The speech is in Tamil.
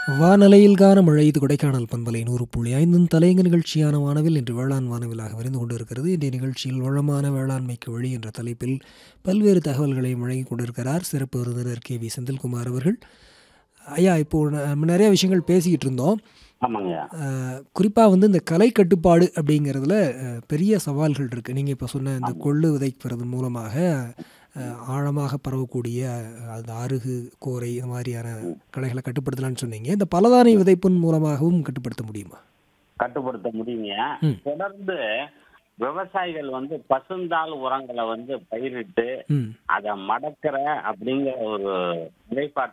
வானலையில் கான மழை இது கொடைக்கானல் பண்பலை நூறு புள்ளி ஐந்தின் தலையங்க நிகழ்ச்சியான வானவில் இன்று வேளாண் வானவிலாக விருந்து கொண்டிருக்கிறது இன்றைய நிகழ்ச்சியில் வளமான வேளாண்மைக்கு வழி என்ற தலைப்பில் பல்வேறு தகவல்களை வழங்கிக் கொண்டிருக்கிறார் சிறப்பு விருந்தினர் கே வி செந்தில்குமார் அவர்கள் ஐயா இப்போ நம்ம நிறைய விஷயங்கள் பேசிக்கிட்டு இருந்தோம் ஆமாங்கய்யா குறிப்பாக வந்து இந்த கலை கட்டுப்பாடு அப்படிங்கிறதுல அஹ், பெரிய சவால்கள் இருக்குது நீங்கள் இப்போ சொன்ன இந்த கொள்ளு விதைக்கிறது மூலமாக அஹ், ஆழமாக பரவக்கூடிய அஹ், அந்த அருகு கோரை இது மாதிரியான கலைகளை கட்டுப்படுத்தலாம்னு சொன்னீங்க இந்த பலதானி விதைப்பின் மூலமாகவும் கட்டுப்படுத்த முடியுமா கட்டுப்படுத்த முடியுங்க ம். தொடர்ந்து விவசாயிகள் வந்து பசுந்தாள் உரங்களை வந்து பயிரிட்டு ம் அதை மடக்கிற அப்படிங்கிற ஒரு நிலைப்பாட்டை